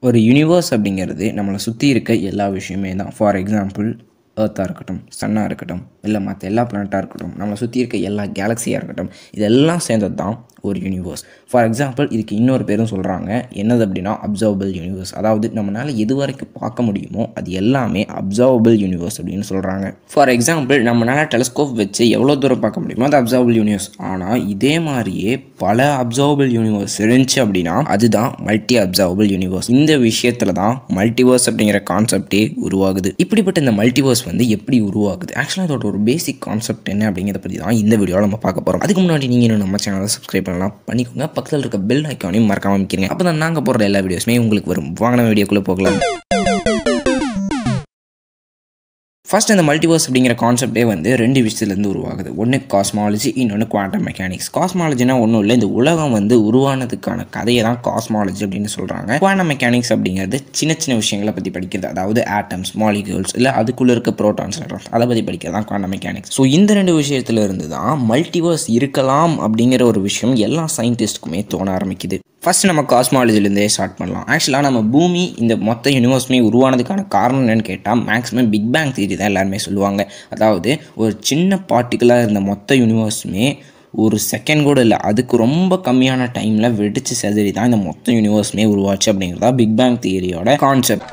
ஒரு யூனிவர்ஸ் அப்படிங்கிறது நம்மளை சுற்றி இருக்க எல்லா விஷயமே தான் ஃபார் எக்ஸாம்பிள் ஏர்த்தாக இருக்கட்டும் சன்னாக இருக்கட்டும் இல்லை மற்ற எல்லா பிளானட்டாக இருக்கட்டும் நம்மளை சுற்றி இருக்க எல்லா கேலக்ஸியாக இருக்கட்டும் இதெல்லாம் சேர்ந்தது தான் ஒரு யூனிவர்ஸ் ஃபார் எக்ஸாம்பிள் இதுக்கு இன்னொரு பேரும் சொல்கிறாங்க என்னது அப்படின்னா அப்சர்வபிள் யூனிவர்ஸ் அதாவது நம்மளால் எது வரைக்கும் பார்க்க முடியுமோ அது எல்லாமே அப்சர்வபிள் யூனிவர்ஸ் அப்படின்னு சொல்கிறாங்க ஃபார் எக்ஸாம்பிள் நம்மளால் டெலஸ்கோப் வச்சு எவ்வளோ தூரம் பார்க்க முடியுமோ அது அப்சர்வபிள் யூனிவர்ஸ் ஆனால் இதே மாதிரியே பல அப்சர்வபிள் யூனிவர்ஸ் இருந்துச்சு அப்படின்னா அதுதான் மல்டி அப்சர்வபிள் யூனிவர்ஸ் இந்த விஷயத்தில் தான் மல்டிவர்ஸ் அப்படிங்கிற கான்செப்டே உருவாகுது இப்படிப்பட்ட இந்த மல்டிவர்ஸ் வந்து எப்படி உருவாகுது ஆக்சுவலாக அதோட ஒரு பேசிக் கான்செப்ட் என்ன அப்படிங்கிறத பற்றி தான் இந்த வீடியோவில் நம்ம பார்க்க போகிறோம் அதுக்கு முன்னாடி நீங்கள் இன்னும் நம்ம சேனலை சப்ஸ்கிரைப் பண்ணலாம் பண்ணிக்கோங்க பக்கத்தில் இருக்க பெல் ஐக்கானையும் மறக்காம அமைக்கிறீங்க அப்போ தான் நாங்கள் போடுற எல்லா வீடியோஸுமே உங்களுக்கு வரும் வாங்கின வீடியோக்குள்ளே போகலாம் ஃபர்ஸ்ட் இந்த மல்டிவர்ஸ் அப்படிங்கிற கான்செப்டே வந்து ரெண்டு விஷயத்துலேருந்து உருவாகுது ஒன்று காஸ்மாலஜி இன்னொன்று குவாண்டம் மெக்கானிக்ஸ் காஸ்மாலஜினா ஒன்றும் இல்லை இந்த உலகம் வந்து உருவானதுக்கான கதையை தான் காஸ்மாலஜி அப்படின்னு சொல்கிறாங்க குவாண்டம் மெக்கானிக்ஸ் அப்படிங்கிறது சின்ன சின்ன விஷயங்களை பற்றி படிக்கிறது அதாவது ஆட்டம்ஸ் மாலிகூல்ஸ் இல்லை அதுக்குள்ளே இருக்க ப்ரோட்டான்ஸ் அதை பற்றி படிக்கிறது தான் குவாண்டம் மெக்கானிக்ஸ் ஸோ இந்த ரெண்டு விஷயத்துல இருந்து தான் மல்டிவர்ஸ் இருக்கலாம் அப்படிங்கிற ஒரு விஷயம் எல்லா சயின்டிஸ்ட்டுக்குமே தோண ஆரம்பிக்குது ஃபஸ்ட் நம்ம காஸ்மாலஜிலேருந்தே ஸ்டார்ட் பண்ணலாம் ஆக்சுவலாக நம்ம பூமி இந்த மொத்த யூனிவர்ஸுமே உருவானதுக்கான காரணம் என்னன்னு கேட்டால் மேக்ஸிமம் பிக் பேங் தியரி தான் எல்லாருமே சொல்லுவாங்க அதாவது ஒரு சின்ன பார்ட்டிக்கலாக இருந்த மொத்த யூனிவர்ஸுமே ஒரு செகண்ட் கூட இல்லை அதுக்கு ரொம்ப கம்மியான டைமில் வெடிச்சு செதறி தான் இந்த மொத்த யூனிவர்ஸுமே உருவாச்சு அப்படிங்கிறதா பிக் பேங் தியரியோட கான்செப்ட்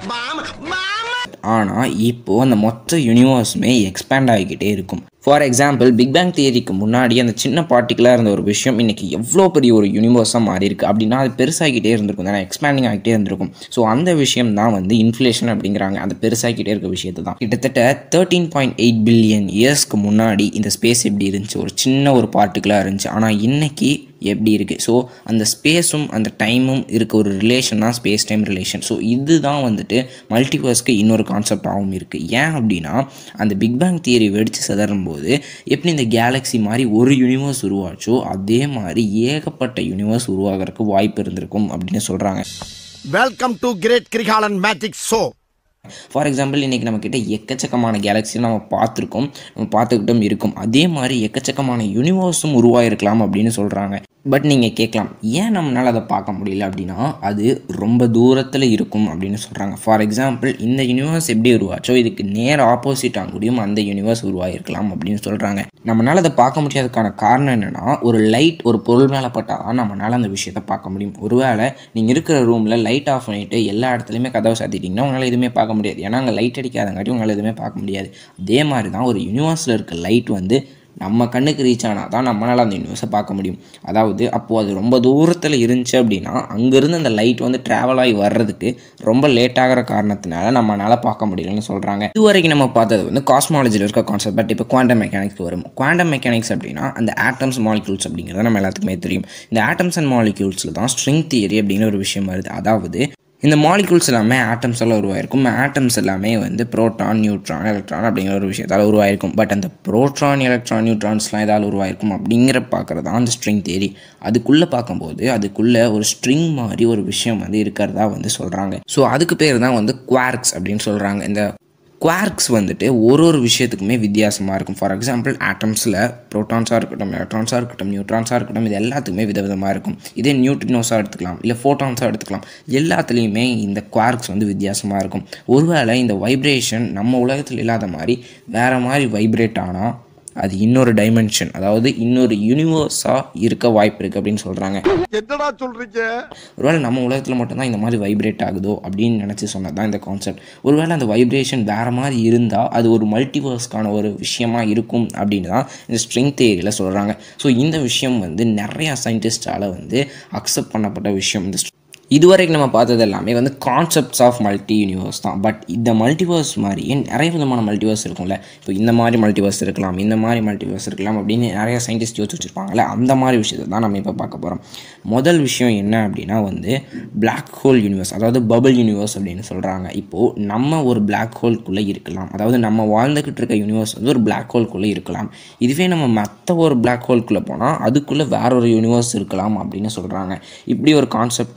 ஆனால் இப்போது அந்த மொத்த யூனிவர்ஸுமே எக்ஸ்பேண்ட் ஆகிக்கிட்டே இருக்கும் ஃபார் எக்ஸாம்பிள் பிக் பேங் தியரிக்கு முன்னாடி அந்த சின்ன பார்ட்டிக்கலாக இருந்த ஒரு விஷயம் இன்றைக்கி எவ்வளோ பெரிய ஒரு யூனிவர்ஸாக மாறி இருக்கு அப்படின்னா அது பெருசாகிட்டே இருந்திருக்கும் தானே எக்ஸ்பேண்டிங் ஆகிட்டே இருந்திருக்கும் ஸோ அந்த விஷயம் தான் வந்து இன்ஃப்ளேஷன் அப்படிங்கிறாங்க அந்த பெருசாகிட்டே இருக்க விஷயத்தை தான் கிட்டத்தட்ட தேர்ட்டீன் பாயிண்ட் எயிட் பில்லியன் இயர்ஸ்க்கு முன்னாடி இந்த ஸ்பேஸ் எப்படி இருந்துச்சு ஒரு சின்ன ஒரு பார்ட்டிக்கலாக இருந்துச்சு ஆனால் இன்னைக்கு எப்படி இருக்குது ஸோ அந்த ஸ்பேஸும் அந்த டைமும் இருக்க ஒரு ரிலேஷன் தான் ஸ்பேஸ் டைம் ரிலேஷன் ஸோ இதுதான் வந்துட்டு மல்டிவர்ஸ்க்கு இன்னொரு கான்செப்டாகவும் இருக்குது ஏன் அப்படின்னா அந்த பிக் பேங் தியரி வெடித்து சிதறும் போது எப்படி இந்த கேலக்ஸி மாதிரி ஒரு யூனிவர்ஸ் உருவாச்சோ அதே மாதிரி ஏகப்பட்ட யூனிவர்ஸ் உருவாகிறதுக்கு வாய்ப்பு இருந்திருக்கும் அப்படின்னு சொல்கிறாங்க welcome to great Kirikalan magic show for example இன்றைக்கி நம்மக்கிட்ட எக்கச்சக்கமான கேலக்ஸி நம்ம பார்த்துருக்கோம் நம்ம பார்த்துக்கிட்டும் இருக்கும் அதே மாதிரி எக்கச்சக்கமான யூனிவர்ஸும் உருவாயிருக்கலாம் அப்படின்னு சொல்கிறாங்க பட் நீங்கள் கேட்கலாம் ஏன் நம்மளால் அதை பார்க்க முடியல அப்படின்னா அது ரொம்ப தூரத்தில் இருக்கும் அப்படின்னு சொல்கிறாங்க ஃபார் எக்ஸாம்பிள் இந்த யூனிவர்ஸ் எப்படி உருவாச்சோ இதுக்கு நேர் ஆப்போசிட் ஆகக்கூடியும் அந்த யூனிவர்ஸ் உருவாயிருக்கலாம் அப்படின்னு சொல்கிறாங்க நம்மளால் அதை பார்க்க முடியாததுக்கான காரணம் என்னென்னா ஒரு லைட் ஒரு பொருள் மேலே பட்டால் தான் நம்மளால் அந்த விஷயத்தை பார்க்க முடியும் ஒருவேளை நீங்கள் இருக்கிற ரூமில் லைட் ஆஃப் பண்ணிவிட்டு எல்லா இடத்துலையுமே கதவை சாத்திட்டிங்கன்னா உங்களால் எதுவுமே பார்க்க முடியாது ஏன்னா அங்கே லைட் அடிக்காதங்காட்டி உங்களால் எதுவுமே பார்க்க முடியாது அதே மாதிரி தான் ஒரு யூனிவர்ஸில் இருக்க லைட் வந்து நம்ம கண்ணுக்கு ரீச் ஆனால் தான் நம்மளால் அந்த யூனிவர்ஸை பார்க்க முடியும் அதாவது அப்போது அது ரொம்ப தூரத்தில் இருந்துச்சு அப்படின்னா அங்கேருந்து அந்த லைட் வந்து ட்ராவல் ஆகி வர்றதுக்கு ரொம்ப லேட் ஆகிற காரணத்தினால நம்மளால் பார்க்க முடியலன்னு சொல்கிறாங்க இது வரைக்கும் நம்ம பார்த்தது வந்து காஸ்மாலஜியில் இருக்க கான்செப்ட் பட் இப்போ குவாண்டம் மெக்கானிக்ஸ் வரும் குவாண்டம் மெக்கானிக்ஸ் அப்படின்னா அந்த ஆட்டம்ஸ் மாலிக்யூல்ஸ் அப்படிங்கிறது நம்ம எல்லாத்துக்குமே தெரியும் இந்த ஆட்டம்ஸ் அண்ட் மாலிக்யூல்ஸில் தான் ஸ்ட்ரிங் தியரி அப்படிங்கிற ஒரு விஷயம் வருது அதாவது இந்த மாலிகூல்ஸ் எல்லாமே ஆட்டம்ஸ் எல்லாம் உருவாயிருக்கும் ஆட்டம்ஸ் எல்லாமே வந்து ப்ரோட்டான் நியூட்ரான் எலக்ட்ரான் அப்படிங்கிற ஒரு விஷயத்தால் உருவாயிருக்கும் பட் அந்த ப்ரோட்டான் எலக்ட்ரான் நியூட்ரான்ஸ்லாம் எதாவது உருவாயிருக்கும் அப்படிங்கிற பார்க்குறது தான் அந்த ஸ்ட்ரிங் தேரி அதுக்குள்ளே பார்க்கும்போது அதுக்குள்ளே ஒரு ஸ்ட்ரிங் மாதிரி ஒரு விஷயம் வந்து இருக்கிறதா வந்து சொல்கிறாங்க ஸோ அதுக்கு பேர் தான் வந்து குவார்க்ஸ் அப்படின்னு சொல்கிறாங்க இந்த குவார்க்ஸ் வந்துட்டு ஒரு ஒரு விஷயத்துக்குமே வித்தியாசமாக இருக்கும் ஃபார் எக்ஸாம்பிள் ஆட்டம்ஸில் ப்ரோட்டான்ஸாக இருக்கட்டும் எலக்ட்ரான்ஸாக இருக்கட்டும் நியூட்ரான்ஸாக இருக்கட்டும் இது எல்லாத்துக்குமே விதவிதமாக இருக்கும் இதே நியூட்ரினோஸாக எடுத்துக்கலாம் இல்லை ஃபோட்டான்ஸாக எடுத்துக்கலாம் எல்லாத்துலேயுமே இந்த குவார்க்ஸ் வந்து வித்தியாசமாக இருக்கும் ஒருவேளை இந்த வைப்ரேஷன் நம்ம உலகத்தில் இல்லாத மாதிரி வேறு மாதிரி வைப்ரேட் ஆனால் அது இன்னொரு டைமென்ஷன் அதாவது இன்னொரு யூனிவர்ஸாக இருக்க வாய்ப்பு இருக்குது அப்படின்னு சொல்கிறாங்க என்னடா சொல்றீங்க ஒருவேளை நம்ம உலகத்தில் மட்டும்தான் இந்த மாதிரி வைப்ரேட் ஆகுதோ அப்படின்னு நினச்சி சொன்னது தான் இந்த கான்செப்ட் ஒருவேளை அந்த வைப்ரேஷன் வேறு மாதிரி இருந்தால் அது ஒரு மல்டிவர்ஸ்க்கான ஒரு விஷயமா இருக்கும் அப்படின்னு தான் இந்த ஸ்ட்ரிங் தேரியில் சொல்கிறாங்க ஸோ இந்த விஷயம் வந்து நிறையா சயின்டிஸ்டால் வந்து அக்செப்ட் பண்ணப்பட்ட விஷயம் இந்த இதுவரைக்கும் நம்ம பார்த்தது எல்லாமே வந்து கான்செப்ட்ஸ் ஆஃப் மல்டி யூனிவர்ஸ் தான் பட் இந்த மல்டிவர்ஸ் மாதிரியே நிறைய விதமான மல்டிவர்ஸ் இருக்கும்ல இப்போ இந்த மாதிரி மல்டிவர்ஸ் இருக்கலாம் இந்த மாதிரி மல்டிவர்ஸ் இருக்கலாம் அப்படின்னு நிறைய சயின்டிஸ்ட் யோசிச்சு வச்சுருப்பாங்கல்ல அந்த மாதிரி விஷயத்தை தான் நம்ம இப்போ பார்க்க போகிறோம் முதல் விஷயம் என்ன அப்படின்னா வந்து பிளாக் ஹோல் யூனிவர்ஸ் அதாவது பபிள் யூனிவர்ஸ் அப்படின்னு சொல்கிறாங்க இப்போது நம்ம ஒரு பிளாக் ஹோல்குள்ளே இருக்கலாம் அதாவது நம்ம வாழ்ந்துக்கிட்டு இருக்க யூனிவர்ஸ் வந்து ஒரு பிளாக் ஹோல்குள்ளே இருக்கலாம் இதுவே நம்ம மற்ற ஒரு பிளாக் ஹோல்குள்ளே போனால் அதுக்குள்ளே வேற ஒரு யூனிவர்ஸ் இருக்கலாம் அப்படின்னு சொல்கிறாங்க இப்படி ஒரு கான்செப்ட் இருக்குது பட்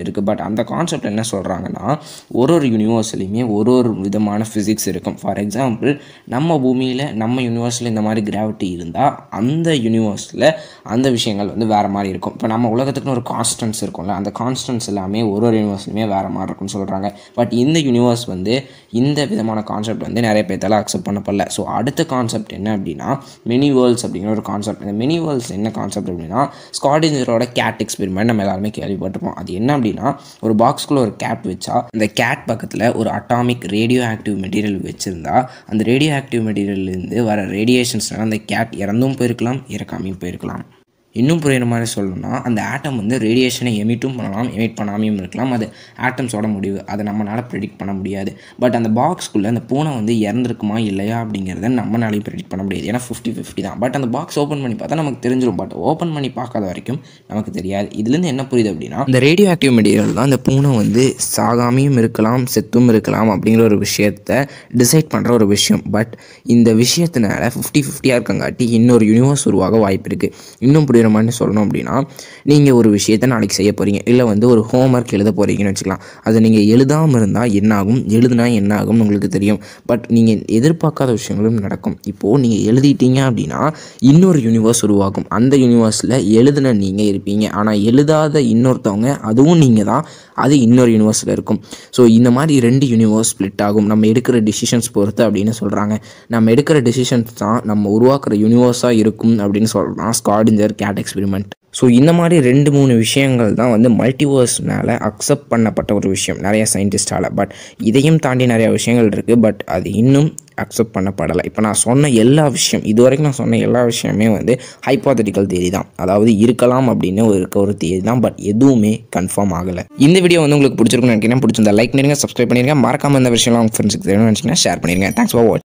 அந்த கான்செப்ட் என்ன சொல்கிறாங்கன்னா ஒரு ஒரு யூனிவர்ஸ்லையுமே ஒரு ஒரு விதமான ஃபிசிக்ஸ் இருக்கும் ஃபார் எக்ஸாம்பிள் நம்ம பூமியில் நம்ம யூனிவர்ஸில் இந்த மாதிரி கிராவிட்டி இருந்தால் அந்த யூனிவர்ஸில் அந்த விஷயங்கள் வந்து வேறு மாதிரி இருக்கும் இப்போ நம்ம உலகத்துக்குன்னு ஒரு கான்ஸ்டன்ஸ் இருக்கும்ல அந்த கான்ஸ்டன்ஸ் எல்லாமே ஒரு ஒரு யூனிவர்ஸ்லையுமே வேறு மாதிரி இருக்கும்னு சொல்கிறாங்க பட் இந்த யூனிவர்ஸ் வந்து இந்த விதமான கான்செப்ட் வந்து நிறைய பேர்த்தால அக்செப்ட் பண்ணப்படல ஸோ அடுத்த கான்செப்ட் என்ன அப்படின்னா மினி வேர்ல்ட்ஸ் அப்படிங்கிற ஒரு கான்செப்ட் இந்த மினி வேர்ல்ட்ஸ் என்ன கான்செப்ட் அப்படின்னா ஸ்காடிஞ்சரோட கேட் எக்ஸ்பெரிமெண்ட் நம்ம எல்லாருமே கேள்விப்பட்டிருப்போம் அது என்ன அப்படின்னா ஒரு பாக்ஸ்குள்ளே ஒரு கேட் வச்சா அந்த கேட் பக்கத்தில் ஒரு அட்டாமிக் ரேடியோ ஆக்டிவ் மெட்டீரியல் வச்சுருந்தா அந்த ரேடியோ ஆக்டிவ் மெட்டீரியல்லேருந்து வர ரேடியேஷன்ஸ்னால அந்த கேட் இறந்தும் போயிருக்கலாம் இறக்காமையும் போயிருக்கலாம் இன்னும் புரியுற மாதிரி சொல்லணும்னா அந்த ஆட்டம் வந்து ரேடியேஷனை எமிட்டும் பண்ணலாம் எமிட் பண்ணாமையும் இருக்கலாம் அது ஆட்டம்ஸோட முடிவு அதை நம்மளால் ப்ரெடிக்ட் பண்ண முடியாது பட் அந்த பாக்ஸ்க்குள்ளே அந்த பூனை வந்து இறந்துருக்குமா இல்லையா அப்படிங்கிறத நம்மளாலையும் ப்ரெடிக்ட் பண்ண முடியாது ஏன்னா ஃபிஃப்டி ஃபிஃப்டி தான் பட் அந்த பாக்ஸ் ஓப்பன் பண்ணி பார்த்தா நமக்கு தெரிஞ்சிடும் பட் ஓப்பன் பண்ணி பார்க்காத வரைக்கும் நமக்கு தெரியாது இதுலேருந்து என்ன புரியுது அப்படின்னா இந்த ரேடியோ ஆக்டிவ் மெட்டீரியல் தான் அந்த பூனை வந்து சாகாமையும் இருக்கலாம் செத்தும் இருக்கலாம் அப்படிங்கிற ஒரு விஷயத்தை டிசைட் பண்ணுற ஒரு விஷயம் பட் இந்த விஷயத்தினால ஃபிஃப்டி ஃபிஃப்டியாக இருக்கங்காட்டி இன்னொரு யூனிவர்ஸ் உருவாக வாய்ப்பு இருக்குது இன்னும் புரியுற மாதிரி சொல்லணும் அப்படின்னா நீங்கள் ஒரு விஷயத்தை நாளைக்கு செய்ய போகிறீங்க இல்லை வந்து ஒரு ஹோம்ஒர்க் எழுத போகிறீங்கன்னு வச்சுக்கலாம் அதை நீங்கள் எழுதாமல் இருந்தால் என்ன ஆகும் எழுதுனா என்ன ஆகும்னு உங்களுக்கு தெரியும் பட் நீங்கள் எதிர்பார்க்காத விஷயங்களும் நடக்கும் இப்போது நீங்கள் எழுதிட்டீங்க அப்படின்னா இன்னொரு யூனிவர்ஸ் உருவாகும் அந்த யூனிவர்ஸில் எழுதுன நீங்கள் இருப்பீங்க ஆனால் எழுதாத இன்னொருத்தவங்க அதுவும் நீங்கள் தான் அது இன்னொரு யூனிவர்ஸில் இருக்கும் ஸோ இந்த மாதிரி ரெண்டு யூனிவர்ஸ் ஸ்ப்ளிட் ஆகும் நம்ம எடுக்கிற டிசிஷன்ஸ் பொறுத்து அப்படின்னு சொல்கிறாங்க நம்ம எடுக்கிற டிசிஷன்ஸ் தான் நம்ம உருவாக்குற யூனிவர்ஸாக இருக்கும் அப்படின்னு சொல்கிறான் ஸ்காடிஞ்சர் கேட் எக்ஸ்பெரிமெண்ட் ஸோ இந்த மாதிரி ரெண்டு மூணு விஷயங்கள் தான் வந்து மல்டிவர்ஸ்னால அக்செப்ட் பண்ணப்பட்ட ஒரு விஷயம் நிறைய சயின்டிஸ்டால் பட் இதையும் தாண்டி நிறைய விஷயங்கள் இருக்குது பட் அது இன்னும் அக்செப்ட் பண்ணப்படலை இப்போ நான் சொன்ன எல்லா விஷயம் இது வரைக்கும் நான் சொன்ன எல்லா விஷயமே வந்து ஹைப்பாத்தட்டிக்கல் தேரி தான் அதாவது இருக்கலாம் அப்படின்னு ஒரு இருக்க ஒரு தேரி தான் பட் எதுவுமே கன்ஃபார்ம் ஆகலை இந்த வீடியோ வந்து உங்களுக்கு பிடிச்சிருக்குன்னு நினைக்கிறேன் பிடிச்சிருந்தா லைக் பண்ணிருங்க சப்ஸ்கிரைப் பண்ணிருங்க மறக்காம இந்த விஷயம்லாம் உங்கள் ஃப்ரெண்ட்ஸுக்கு தெரியும்னு நினச்சிங்கன்னா ஷேர் பண்ணிருங்க தேங்க்ஸ் ஃபார் வாட்ச்